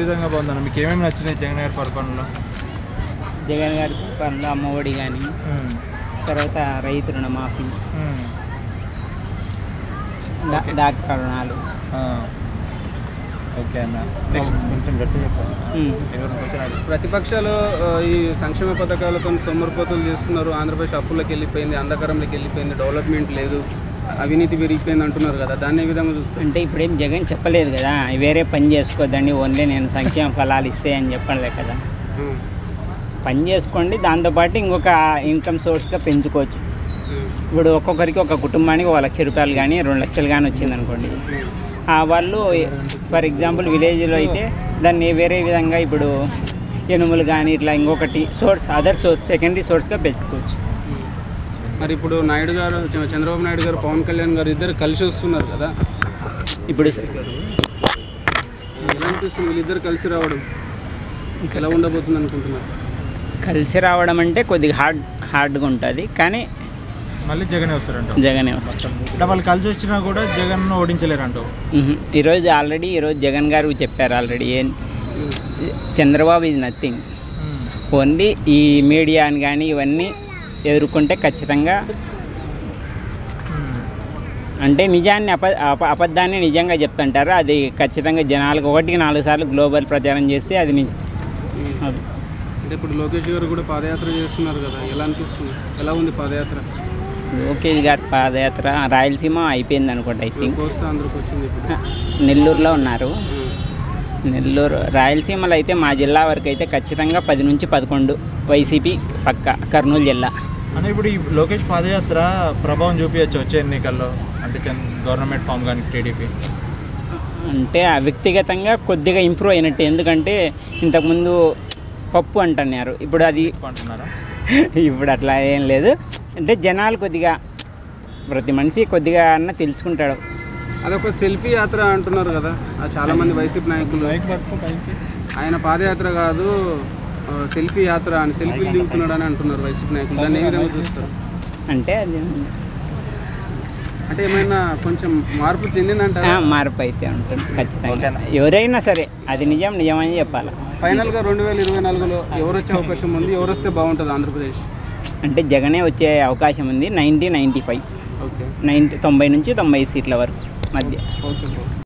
విధంగా బాగుందన్న మీకు ఏమేమి నచ్చినాయి జగన్ గారి పరిపాలనలో జగన్ గారి పనులు అమ్మఒడి కానీ తర్వాత రైతు రుణమాఫీ డా- డాక్టర్ రుణాలు ఓకే అన్న నెక్స్ట్ కొంచెం గట్టి చెప్పండి ఉమ్. ఎవరిని క్వశ్చన్ అడుగు ప్రతిపక్షాలు ఆ, ఈ సంక్షేమ పథకాలతో సొమ్మరిపోతులు చేస్తున్నారు ఆంధ్రప్రదేశ్ అప్పుల్లోకి వెళ్ళిపోయింది అంధకారంలోకి వెళ్ళిపోయింది డెవలప్మెంట్ లేదు అవినీతి పెరిగిపోయింది అంటున్నారు కదా దాన్ని ఏ విధంగా చూస్తారు అంటే ఇప్పుడేం జగన్ చెప్పలేదు కదా వేరే పని చేసుకోవద్దండి ఓన్లీ నేను సంక్షేమ ఫలాలు ఇస్తే అని చెప్పలే కదా పని చేసుకోండి దాంతోపాటు ఇంకొక ఇన్కమ్ సోర్స్గా పెంచుకోవచ్చు ఇప్పుడు ఒక్కొక్కరికి ఒక కుటుంబానికి ఒక లక్ష రూపాయలు కానీ రెండు లక్షలు కానీ వచ్చింది అనుకోండి ఆ వాళ్ళు ఫర్ ఎగ్జాంపుల్ విలేజ్లో అయితే దాన్ని వేరే విధంగా ఇప్పుడు ఎనుములు కానీ ఇట్లా ఇంకొకటి సోర్స్ అదర్ సోర్స్ సెకండరీ సోర్స్గా పెంచుకోవచ్చు మరి ఇప్పుడు నాయుడు గారు చ- చంద్రబాబు నాయుడు గారు పవన్ కళ్యాణ్ గారు ఇద్దరు కలిసి వస్తున్నారు కదా ఇప్పుడు ఎలా అనిపిస్తుంది వీళ్ళిద్దరు కలిసి రావడం ఎలా ఉండబోతుంది అనుకుంటున్నారు కలిసి రావడం అంటే కొద్దిగా హార్డ్ హార్డ్గా ఉంటుంది కానీ మళ్ళీ జగనే వస్తారంట జగనే వస్తారు అంటే వాళ్ళు కలిసి వచ్చినా కూడా జగన్ ఓడించలేరంట మ్మ్. ఈరోజు ఆల్రెడీ ఈరోజు జగన్ గారు చెప్పారు ఆల్రెడీ ఏం చంద్రబాబు ఈజ్ నథింగ్ ఓన్లీ ఈ మీడియాని కానీ ఇవన్నీ ఎదుర్కొంటే ఖచ్చితంగా అంటే నిజాన్ని అప అప- అబద్ధాన్ని నిజంగా చెప్తుంటారు అది ఖచ్చితంగా జనాలకు ఒకటికి నాలుగు సార్లు గ్లోబల్ ప్రచారం చేస్తే అది నిజం అది. అంటే ఇప్పుడు లోకేష్ గారు కూడా పాదయాత్ర చేస్తున్నారు కదా ఎలా అనిపిస్తుంది ఎలా ఉంది పాదయాత్ర లోకేష్ గారి పాదయాత్ర రాయలసీమ అయిపోయింది అనుకోండి ఐ థింక్ కోస్తా అందరికి వచ్చింది ఇప్పుడు నెల్లూరులో ఉన్నారు ఉమ్. నెల్లూరు రాయలసీమలో అయితే మా జిల్లా వరకు అయితే ఖచ్చితంగా పది నుంచి పదకొండు వైసీపీ పక్క కర్నూలు జిల్లా అని ఇప్పుడు ఈ లోకేష్ పాదయాత్ర ప్రభావం చూపించచ్చు వచ్చే ఎన్నికల్లో అంటే చంద్ర- గవర్నమెంట్ ఫామ్ కానీ టీడీపీ అంటే ఆ వ్యక్తిగతంగా కొద్దిగా ఇంప్రూవ్ అయినట్టు ఎందుకంటే ఇంతకుముందు పప్పు అంటున్నారు ఇప్పుడు అది అంటున్నారా ఇప్పుడు అట్లా ఏం లేదు అంటే జనాలు కొద్దిగా ప్రతి మనిషి కొద్దిగా అన్న తెలుసుకుంటాడు అదొక సెల్ఫీ యాత్ర అంటున్నారు కదా ఆ చాలా మంది వైసీపీ నాయకులు ఆయన పాదయాత్ర కాదు ఆ, సెల్ఫీ యాత్ర అని సెల్ఫీలు దిగుతున్నాడు అని అంటున్నారు వైసీపీ నాయకులు దాన్ని ఏ విధంగా చూస్తారు అంటే అది అంటే ఏమైనా కొంచెం మార్పు చెందిందంటారా ఆ, మార్పు అయితే ఉంటుంది ఖచ్చితంగా ఎవరైనా సరే అది నిజం నిజమని చెప్పాలి ఫైనల్గా రెండు వేల ఇరవై నాలుగులో ఎవరు వచ్చే అవకాశం ఉంది ఎవరు వస్తే బాగుంటుంది ఆంధ్రప్రదేశ్ అంటే జగనే వచ్చే అవకాశం ఉంది ninety ninety five okay ninety తొంభై నుంచి తొంభై సీట్ల వరకు మధ్య ఓకే బ్రో